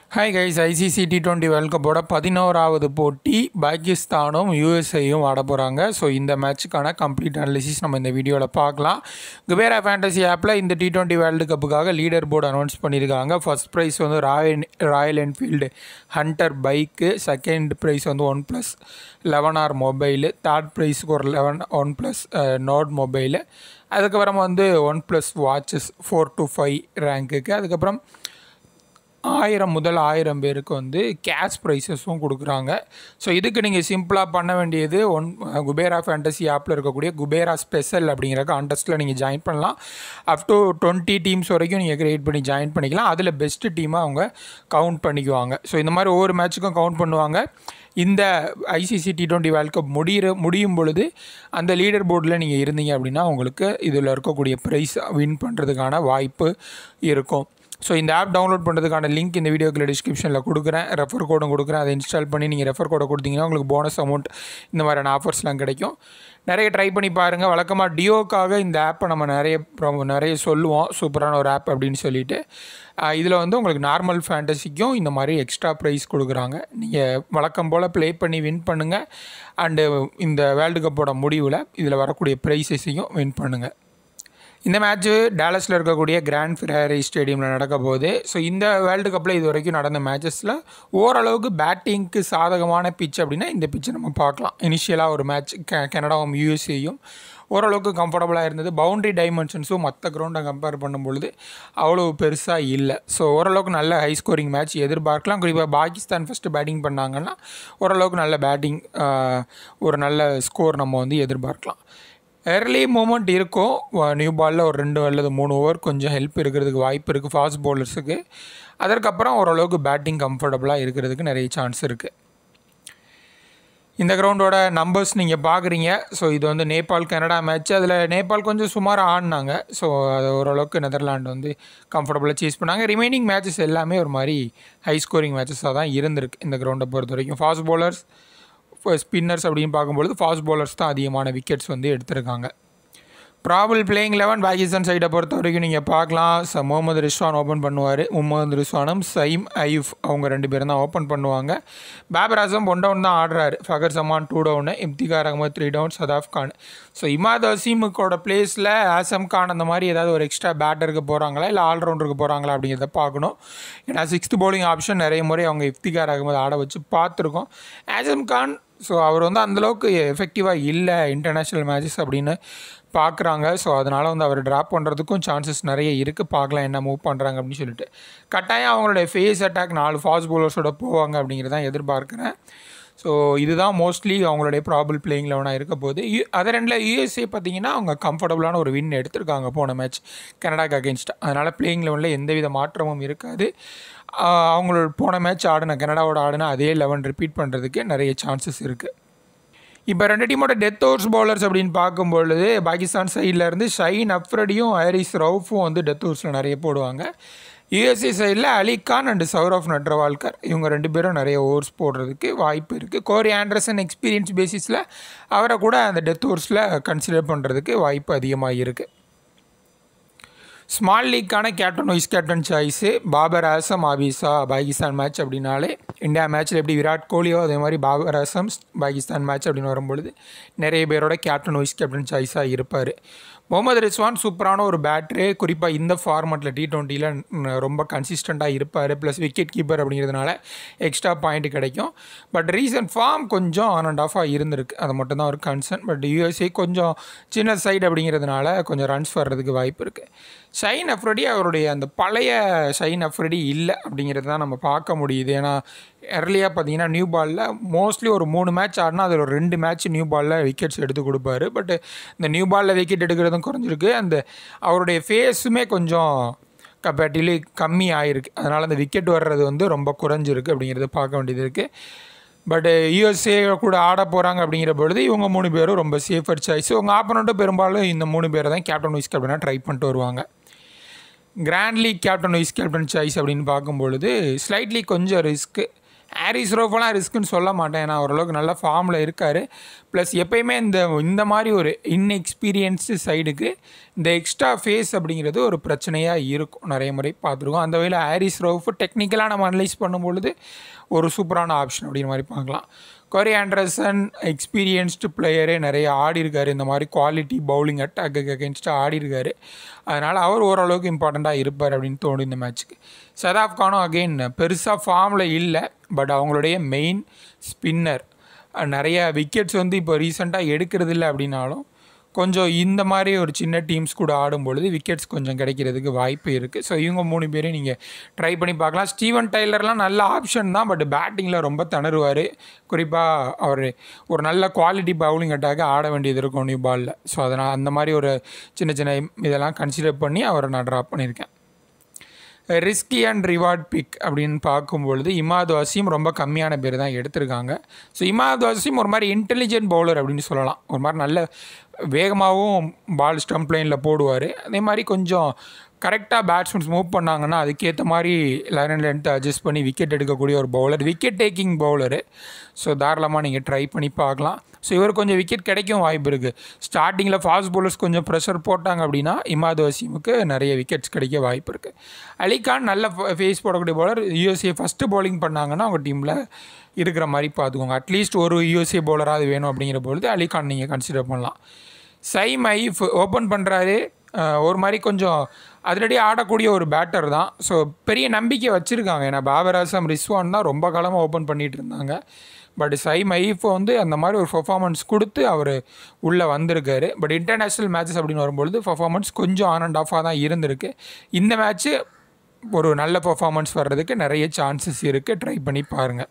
hi guys ICC T twenty world கப்போட பதினோராவது போட்டி பாகிஸ்தானும் யூஎஸ்ஏயும் ஆட போகிறாங்க ஸோ இந்த மேட்ச்சுக்கான கம்ப்ளீட் அனாலிசிஸ் நம்ம இந்த வீடியோவில் பார்க்கலாம் குபேரா ஃபேண்டசி ஆப்பில் இந்த டி டுவெண்ட்டி வேர்ல்டு கப்புக்காக லீடர் போர்டு அனௌன்ஸ் பண்ணியிருக்காங்க ஃபர்ஸ்ட் ப்ரைஸ் வந்து royal royal Enfield Hunter bike second prize வந்து one plus eleven R mobile third ப்ரைஸுக்கு ஒரு eleven one plus note mobile அதுக்கப்புறம் வந்து one plus watches four to five ரேங்க்குக்கு அதுக்கப்புறம் ஆயிரம் முதல் ஆயிரம் பேருக்கு வந்து கேஷ் ப்ரைஸஸும் கொடுக்குறாங்க ஸோ இதுக்கு நீங்கள் சிம்பிளாக பண்ண வேண்டியது ஒன் குபேரா ஃபேண்டசி ஆப்பில் இருக்கக்கூடிய குபேரா ஸ்பெஷல் அப்படிங்கிற கான்டெஸ்ட்டில் நீங்கள் ஜாயின் பண்ணலாம் அப் டு டுவெண்ட்டி டீம்ஸ் வரைக்கும் நீங்கள் க்ரியேட் பண்ணி ஜாயின் பண்ணிக்கலாம் அதில் பெஸ்ட்டு டீமாக அவங்க கவுண்ட் பண்ணிக்குவாங்க ஸோ இந்த மாதிரி ஒவ்வொரு மேட்ச்சுக்கும் கவுண்ட் பண்ணுவாங்க இந்த ICC T twenty world cup முடிகிற முடியும் பொழுது அந்த லீடர் போர்டில் நீங்கள் இருந்தீங்க அப்படின்னா உங்களுக்கு இதில் இருக்கக்கூடிய ப்ரைஸ் வின் பண்ணுறதுக்கான வாய்ப்பு இருக்கும் ஸோ இந்த ஆப் டவுன்லோட் பண்ணுறதுக்கான லிங்க் இந்த வீடியோக்குள்ள டிஸ்கிரிப்ஷனில் கொடுக்குறேன் ரெஃபர் கோடும் கொடுக்குறேன் அதை இன்ஸ்டால் பண்ணி நீங்கள் ரெஃபர் கோடை கொடுத்தீங்கன்னா உங்களுக்கு போனஸ் அமௌண்ட் இந்த மாதிரியான ஆஃபர்ஸ்லாம் கிடைக்கும் நிறைய ட்ரை பண்ணி பாருங்கள் வழக்கமாக டியோக்காக இந்த ஆப்பை நம்ம நிறைய ப்ரொ- நிறைய சொல்லுவோம் சூப்பரான ஒரு ஆப் அப்படின்னு சொல்லிட்டு இதில் வந்து உங்களுக்கு நார்மல் ஃபேண்டசிக்கும் இந்த மாதிரி எக்ஸ்ட்ரா ப்ரைஸ் கொடுக்குறாங்க நீங்கள் வழக்கம் போல் ப்ளே பண்ணி வின் பண்ணுங்கள் அண்டு இந்த வேர்ல்டு கப்போட முடிவில் இதில் வரக்கூடிய ப்ரைஸஸையும் வின் பண்ணுங்கள் இந்த மேட்ச்சு டேலஸில் இருக்கக்கூடிய கிராண்ட் ஃபிராரி ஸ்டேடியமில் நடக்க போகுது ஸோ இந்த வேர்ல்டு கப்பில் இது வரைக்கும் நடந்த மேட்சஸில் ஓரளவுக்கு பேட்டிங்க்கு சாதகமான பிச் அப்படின்னா இந்த பிச்சை நம்ம பார்க்கலாம் இனிஷியலாக ஒரு மேட்ச் கே கனடாவும் யூஎஸ்ஏயும் ஓரளவுக்கு கம்ஃபர்டபுளாக இருந்தது பவுண்டரி டைமென்ஷன்ஸும் மற்ற கிரவுண்டை கம்பேர் பண்ணும்பொழுது அவ்வளோ பெருசாக இல்லை ஸோ ஓரளவுக்கு நல்ல ஹை ஸ்கோரிங் மேட்ச் எதிர்பார்க்கலாம் குறிப்பாக பாகிஸ்தான் ஃபஸ்ட்டு பேட்டிங் பண்ணாங்கன்னா ஓரளவுக்கு நல்ல பேட்டிங் ஒரு நல்ல ஸ்கோர் நம்ம வந்து எதிர்பார்க்கலாம் ஏர்லி மூமெண்ட் இருக்கும் நியூ பாலில் ஒரு ரெண்டு அல்லது மூணு ஓவர் கொஞ்சம் ஹெல்ப் இருக்கிறதுக்கு வாய்ப்பு இருக்குது ஃபாஸ்ட் பவுலர்ஸுக்கு அதற்கப்புறம் ஓரளவுக்கு பேட்டிங் கம்ஃபர்டபுளாக இருக்கிறதுக்கு நிறைய சான்ஸ் இருக்குது இந்த கிரவுண்டோட நம்பர்ஸ் நீங்கள் பார்க்குறீங்க ஸோ இது வந்து நேபாள் கனடா மேட்ச் அதில் நேபாள் கொஞ்சம் சுமாராக ஆடினாங்க ஸோ அது ஓரளவுக்கு நெதர்லாண்டு வந்து கம்ஃபர்டபுளாக சீஸ் பண்ணாங்க ரிமைனிங் மேட்சஸ் எல்லாமே ஒரு மாதிரி ஹை ஸ்கோரிங் மேட்சஸாக தான் இருந்திருக்கு இந்த கிரவுண்டை பொறுத்த வரைக்கும் ஃபாஸ்ட் பவுலர்ஸ் ஸ்பின்னர்ஸ் அப்படின்னு பார்க்கும்பொழுது ஃபாஸ்ட் பவுலர்ஸ் தான் அதிகமான விக்கெட்ஸ் வந்து எடுத்திருக்காங்க ப்ராபல் பிளேயிங் லெவன் பாகிஸ்தான் சைடை பொறுத்த வரைக்கும் நீங்கள் பார்க்கலாம் ச முகமது ரிஸ்வான் ஓப்பன் பண்ணுவார் முகமது ரிஸ்வானும் சைம் ஐஃப் அவங்க ரெண்டு பேரும் தான் ஓப்பன் பண்ணுவாங்க பாபர் ஆசம் ஒன் டவுன் தான் ஆடுறாரு Fakhar Zaman two down Iftikhar Ahmed three down Shadab Khan so Imad அசீமுக்கோட பிளேஸில் ஆசம் கான் அந்த மாதிரி ஏதாவது ஒரு எக்ஸ்ட்ரா பேட்டருக்கு போகிறாங்களா இல்லை ஆல்ரவுண்டருக்கு போகிறாங்களா அப்படிங்கிறத பார்க்கணும் ஏன்னா சிக்ஸ்த் பவுலிங் ஆப்ஷன் நிறைய முறை அவங்க இஃப்திகார் அகமது ஆட வச்சு பார்த்துருக்கோம் ஆசம் கான் ஸோ அவர் வந்து அந்தளவுக்கு எஃபெக்டிவாக இல்லை இன்டர்நேஷ்னல் மேட்சஸ் அப்படின்னு பார்க்குறாங்க ஸோ அதனால் வந்து அவர் ட்ராப் பண்ணுறதுக்கும் சான்சஸ் நிறைய இருக்குது பார்க்கலாம் என்ன மூவ் பண்ணுறாங்க அப்படின்னு சொல்லிட்டு கட்டாயம் அவங்களுடைய ஃபேஸ் அட்டாக் நாலு ஃபாஸ்ட் பவுலர்ஸோட போவாங்க அப்படிங்கிறதான் எதிர்பார்க்குறேன் ஸோ இதுதான் மோஸ்ட்லி அவங்களுடைய ப்ராபிள் பிளேயிங் லெவனாக இருக்க போது யூ அதர் ரெண்டில் யூஎஸ்ஏ பார்த்தீங்கன்னா அவங்க கம்ஃபர்டபுளான ஒரு வின் எடுத்திருக்காங்க போன மேட்ச் கனடாக்கு அகேன்ஸ்ட் அதனால் பிளேயிங் லெவனில் எந்தவித மாற்றமும் இருக்காது ஆஹ் அவங்களோட போன மேட்ச் ஆடின கனடாவோட ஆடின அதே லெவன் ரிப்பீட் பண்ணுறதுக்கு நிறைய சான்சஸ் இருக்குது இப்போ ரெண்டு டீமோட டெத் ஓவர்ஸ் பவுலர்ஸ் அப்படின்னு பார்க்கும்பொழுது பாகிஸ்தான் சைடில் இருந்து ஷைன் அஃப்ரடியும் ஹாரிஸ் ரவுஃபும் வந்து டெத் ஓவர்ஸில் நிறைய போடுவாங்க யூஎஸ்ஏ சைடில் அலிகான் அண்ட் சௌரவ் நட்ரவால்கர் இவங்க ரெண்டு பேரும் நிறைய ஓவர்ஸ் போடுறதுக்கு வாய்ப்பு இருக்குது கோரி ஆண்டர்சன் எக்ஸ்பீரியன்ஸ் பேசிஸில் அவரை கூட அந்த டெத் ஓவர்ஸில் கன்சிடர் பண்ணுறதுக்கு வாய்ப்பு அதிகமாக இருக்குது ஸ்மால் லீக்கான captain vice captain choice Babar Azam ஆபிசா பாகிஸ்தான் மேட்ச் அப்படின்னாலே இந்தியா மேட்ச்சில் எப்படி விராட் கோலியோ அதே மாதிரி பாபர் ஆசம் பாகிஸ்தான் மேட்ச் அப்படின்னு வரும்பொழுது நிறைய பேரோட கேப்டன் வைஸ் கேப்டன் சாய்ஸாக இருப்பார் முகமது ரிஸ்வான் சூப்பரான ஒரு பேட்ரு குறிப்பாக இந்த ஃபார்மெட்டில் டி டுவெண்ட்டியில் ரொம்ப கன்சிஸ்டண்ட்டாக இருப்பார் ப்ளஸ் விக்கெட் கீப்பர் அப்படிங்கிறதுனால எக்ஸ்ட்ரா பாயிண்ட் கிடைக்கும் பட் ரீசன்ட் ஃபார்ம் கொஞ்சம் ஆன் அண்ட் ஆஃபாக இருந்திருக்கு அது மட்டும் தான் ஒரு கன்சர்ன் பட் யூஎஸ்ஏ கொஞ்சம் சின்ன சைடு அப்படிங்கிறதுனால கொஞ்சம் ரன்ஸ் வர்றதுக்கு வாய்ப்பு இருக்குது ஷைன் அஃப்ரடி அவருடைய அந்த பழைய ஷைன் அஃப்ரடி இல்லை அப்படிங்கிறது தான் நம்ம பார்க்க முடியுது ஏன்னா எர்லியாக பார்த்தீங்கன்னா நியூ பாலில் மோஸ்ட்லி ஒரு மூணு மேட்ச் ஆடினா அதில் ஒரு ரெண்டு மேட்ச் நியூ பாலில் விக்கெட்ஸ் எடுத்து கொடுப்பாரு பட் இந்த நியூ பாலில் விக்கெட் எடுக்கிறதும் குறைஞ்சிருக்கு அந்த அவருடைய ஃபேஸுமே கொஞ்சம் கம்பேட்டிவ்லி கம்மி ஆகிருக்கு அதனால் அந்த விக்கெட் வர்றது வந்து ரொம்ப குறைஞ்சிருக்கு அப்படிங்கிறத பார்க்க வேண்டியது இருக்குது பட் யூஎஸ்ஏ கூட ஆட போகிறாங்க அப்படிங்கிற பொழுது இவங்க மூணு பேரும் ரொம்ப சேஃபர் சாய்ஸ் உங்கள் ஆப்பனண்ட்டும் பெரும்பாலும் இந்த மூணு பேரை தான் கேப்டன் வைஸ் கேப்டனாக ட்ரை பண்ணிட்டு வருவாங்க grand league captain vice captain choice அப்படின்னு பார்க்கும்பொழுது ஸ்லைட்லி கொஞ்சம் ரிஸ்க்கு ஹாரிஸ் ரோஃபெல்லாம் ரிஸ்க்குன்னு சொல்ல மாட்டேன் ஏன்னா ஓரளவுக்கு நல்ல ஃபார்மில் இருக்கார் ப்ளஸ் எப்பயுமே இந்த இந்த மாதிரி ஒரு இன்எக்ஸ்பீரியன்ஸ்டு சைடுக்கு இந்த எக்ஸ்ட்ரா ஃபேஸ் அப்படிங்கிறது ஒரு பிரச்சனையாக இருக்கும் நிறைய முறை பார்த்துருக்கோம் அந்த வகையில் ஹாரிஸ் ரவுஃப் டெக்னிக்கலாக நம்ம அனலைஸ் பண்ணும்பொழுது ஒரு சூப்பரான ஆப்ஷன் அப்படிங்கிற மாதிரி பார்க்கலாம் கொரி ஆண்டர்சன் எக்ஸ்பீரியன்ஸ்டு பிளேயரே நிறைய ஆடி இருக்காரு இந்த மாதிரி குவாலிட்டி பவுலிங் அட்டாக்கு அகேன்ஸ்டாக ஆடி இருக்காரு அதனால் அவர் ஓரளவுக்கு இம்பார்ட்டண்ட்டாக இருப்பார் அப்படின்னு தோணும் இந்த மேட்ச்சுக்கு சதாப் கானும் அகெயின் பெருசாக ஃபார்மில் இல்லை பட் அவங்களுடைய மெயின் ஸ்பின்னர் நிறைய விக்கெட்ஸ் வந்து இப்போ ரீசெண்டாக எடுக்கிறது இல்லை அப்படின்னாலும் கொஞ்சம் இந்த மாதிரி ஒரு சின்ன டீம்ஸ் கூட ஆடும்பொழுது விக்கெட்ஸ் கொஞ்சம் கிடைக்கிறதுக்கு வாய்ப்பு இருக்குது ஸோ இவங்க மூணு பேரையும் நீங்கள் ட்ரை பண்ணி பார்க்கலாம் ஸ்டீவன் டைலர்லாம் நல்ல ஆப்ஷன் தான் பட் பேட்டிங்கில் ரொம்ப திணறுவார் குறிப்பாக அவர் ஒரு நல்ல குவாலிட்டி பவுலிங் அட்டாக ஆட வேண்டியது இருக்கும் நியூ பாலில் ஸோ அதனால் அந்த மாதிரி ஒரு சின்ன சின்ன இதெல்லாம் கன்சிடர் பண்ணி அவரை நான் ட்ராப் பண்ணியிருக்கேன் ரிஸ்கி அண்ட் ரிவார்ட் பிக் அப்படின்னு பார்க்கும்பொழுது இமாது வசீம் ரொம்ப கம்மியான பேர் தான் எடுத்திருக்காங்க ஸோ இமாது வசீம் ஒரு மாதிரி இன்டெலிஜென்ட் பவுலர் அப்படின்னு சொல்லலாம் ஒரு மாதிரி நல்ல வேகமாகவும் பால் ஸ்டம்ப் லைனில் போடுவார் அதே மாதிரி கொஞ்சம் கரெக்டாக பேட்ஸ்மேன்ஸ் மூவ் பண்ணாங்கன்னா அதுக்கேற்ற மாதிரி லைன் லென்த் அட்ஜஸ்ட் பண்ணி விக்கெட் எடுக்கக்கூடிய ஒரு bowler wicket taking bowler so தாராளமாக நீங்கள் ட்ரை பண்ணி பார்க்கலாம் ஸோ இவர் கொஞ்சம் விக்கெட் கிடைக்கும் வாய்ப்பு இருக்குது ஸ்டார்டிங்கில் ஃபாஸ்ட் பவுலர்ஸ் கொஞ்சம் ப்ரெஷர் போட்டாங்க அப்படின்னா இமாது வசீமுக்கு நிறைய விக்கெட்ஸ் கிடைக்க வாய்ப்பு இருக்குது அலிகான் நல்ல ஃபேஸ் போடக்கூடிய பவுலர் யூஎஸ்ஏ ஃபஸ்ட்டு பவுலிங் பண்ணாங்கன்னா அவங்க டீமில் இருக்கிற மாதிரி பார்த்துக்கோங்க அட்லீஸ்ட் ஒரு யூஎஸ்ஏ பவுலராக வேணும் அப்படிங்கிற பொழுது அலிகான் நீங்கள் கன்சிடர் பண்ணலாம் சை மைஃப் ஓப்பன் பண்ணுறாரு ஒரு மாதிரி கொஞ்சம் அதிரடியாக ஆடக்கூடிய ஒரு பேட்டர் தான் ஸோ பெரிய நம்பிக்கை வச்சுருக்காங்க ஏன்னா பாபர் அசம் ரிஸ்வான் தான் ரொம்ப காலமாக ஓப்பன் பண்ணிகிட்டு இருந்தாங்க பட் சை மைஃப் வந்து அந்த மாதிரி ஒரு பர்ஃபார்மன்ஸ் கொடுத்து அவர் உள்ளே வந்திருக்காரு பட் இன்டர்நேஷ்னல் மேட்சஸ் அப்படின்னு வரும்பொழுது பர்ஃபார்மன்ஸ் கொஞ்சம் ஆன் அண்ட் ஆஃபாக தான் இருந்திருக்கு இந்த மேட்ச்சு ஒரு நல்ல பர்ஃபார்மன்ஸ் வர்றதுக்கு நிறைய சான்சஸ் இருக்குது ட்ரை பண்ணி பாருங்கள்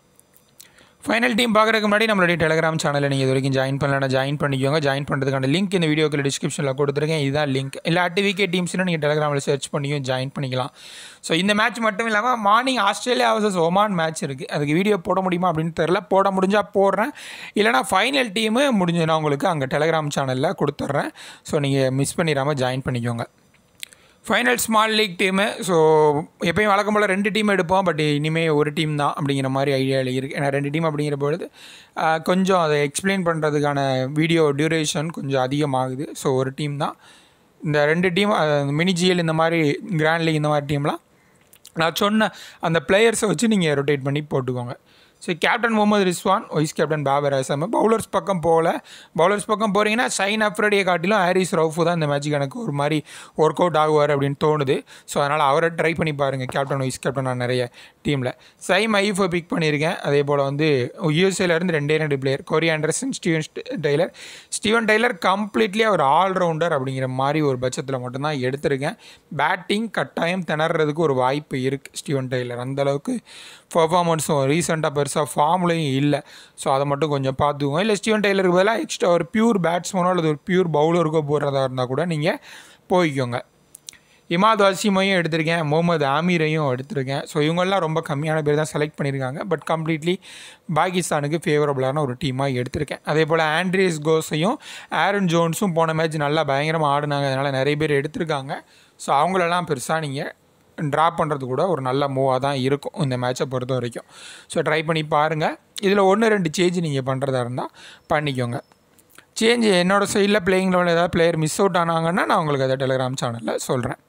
ஃபைனல் டீம் பார்க்குறதுக்கு முன்னாடி நம்மளுடைய டெலிகிராம் சேனலில் நீங்கள் இது வரைக்கும் ஜாயின் பண்ணலாம் ஜாயின் பண்ணிக்கோங்க ஜாயின் பண்ணுறதுக்கான லிங்க் இந்த வீடியோக்கு டிஸ்கிரிப்ஷனில் கொடுத்துருக்கேன் இதுதான் லிங்க் இல்லை டிவிகே டீம்ஸ்னு நீங்கள் டெலிகிராமில் சர்ச் பண்ணியும் ஜாயின் பண்ணிக்கலாம் ஸோ இந்த மேட்ச் மட்டும் இல்லாமல் morning Australia versus Oman match இருக்குது அதுக்கு வீடியோ போட முடியுமா அப்படின்னு தெரில போட முடிஞ்சால் போடுறேன் இல்லைனா ஃபைனல் டீமு முடிஞ்சுன்னா உங்களுக்கு அங்கே டெலிகிராம் சேனலில் கொடுத்துட்றேன் ஸோ நீங்கள் மிஸ் பண்ணிடாமல் ஜாயின் பண்ணிக்கோங்க final small league team so எப்பயும் வழக்கம் போல் ரெண்டு டீம் எடுப்போம் பட் இனிமேல் ஒரு டீம் தான் அப்படிங்கிற மாதிரி ஐடியாவில் இருக்குது ஏன்னா ரெண்டு டீம் அப்படிங்கிற பொழுது கொஞ்சம் அதை எக்ஸ்பிளைன் பண்ணுறதுக்கான வீடியோ டியூரேஷன் கொஞ்சம் அதிகமாகுது ஸோ ஒரு டீம் தான் இந்த ரெண்டு டீம் மினி ஜிஎல் இந்த மாதிரி கிராண்ட் லீக் இந்த மாதிரி டீம்லாம் நான் சொன்ன அந்த பிளேயர்ஸை வச்சு நீங்கள் ரொட்டேட் பண்ணி போட்டுக்கோங்க so captain Mohammad Rizwan vice captain Babar Azam bowlers பக்கம் போகல பவுலர்ஸ் பக்கம் போகிறீங்கன்னா ஷைன் அஃப்ரடியை காட்டிலும் ஹாரிஸ் ரவுஃபு தான் இந்த மேட்ச்சுக்கு எனக்கு ஒரு மாதிரி ஒர்க் அவுட் ஆகுவார் அப்படின்னு தோணுது ஸோ அதனால் அவரை ட்ரை பண்ணி பாருங்கள் கேப்டன் வைஸ் கேப்டன் நான் நிறைய டீமில் சைம் ஐஃபை பிக் பண்ணியிருக்கேன் அதே போல் வந்து யூஎஸ்ஏலேருந்து ரெண்டே ரெண்டு player Corey Anderson Steven Taylor Steven Taylor completely அவர் ஆல்ரவுண்டர் அப்படிங்கிற மாதிரி ஒரு பட்சத்தில் மட்டும்தான் எடுத்திருக்கேன் பேட்டிங் கட்டாயம் திணறதுக்கு ஒரு வாய்ப்பு இருக்குது ஸ்டீவன் டெய்லர் அந்தளவுக்கு பர்ஃபார்மன்ஸும் ரீசெண்டாக பெருசாக ஃபார்ம்லையும் இல்லை ஸோ அதை மட்டும் கொஞ்சம் பார்த்துக்கோங்க இல்லை ஸ்டீவன் டெய்லருக்கு பதிலாக எக்ஸ்ட்ரா ஒரு பியூர் பேட்ஸ்மேனோ அல்லது ஒரு பியூர் பவுலருக்கோ போடுறதா இருந்தால் கூட நீங்கள் போய்க்கோங்க இமாத் வசீமையும் எடுத்திருக்கேன் முகமது ஆமீரையும் எடுத்திருக்கேன் ஸோ இவங்கெல்லாம் ரொம்ப கம்மியான பேர் தான் செலக்ட் பண்ணியிருக்காங்க பட் கம்ப்ளீட்லி பாகிஸ்தானுக்கு ஃபேவரபுளான ஒரு டீமாக எடுத்திருக்கேன் அதே போல் ஆண்ட்ரியஸ் கோஸையும் ஆரன் ஜோன்ஸும் போன மேட்ச் நல்லா பயங்கரமாக ஆடினாங்க அதனால் நிறைய பேர் எடுத்திருக்காங்க ஸோ அவங்களெல்லாம் பெருசாக நீங்கள் ட்ராப் பண்ணுறது கூட ஒரு நல்ல மூவாக தான் இருக்கும் இந்த மேட்சை பொறுத்த வரைக்கும் ஸோ ட்ரை பண்ணி பாருங்கள் இதில் ஒன்று ரெண்டு சேஞ்ச் நீங்கள் பண்ணுறதா இருந்தால் பண்ணிக்கோங்க சேஞ்ச் என்னோடய சைடில் பிளேயிங் லெவலில் ஏதாவது பிளேயர் மிஸ் அவுட் ஆனாங்கன்னா நான் உங்களுக்கு அதை டெலிகிராம் சேனலில் சொல்கிறேன்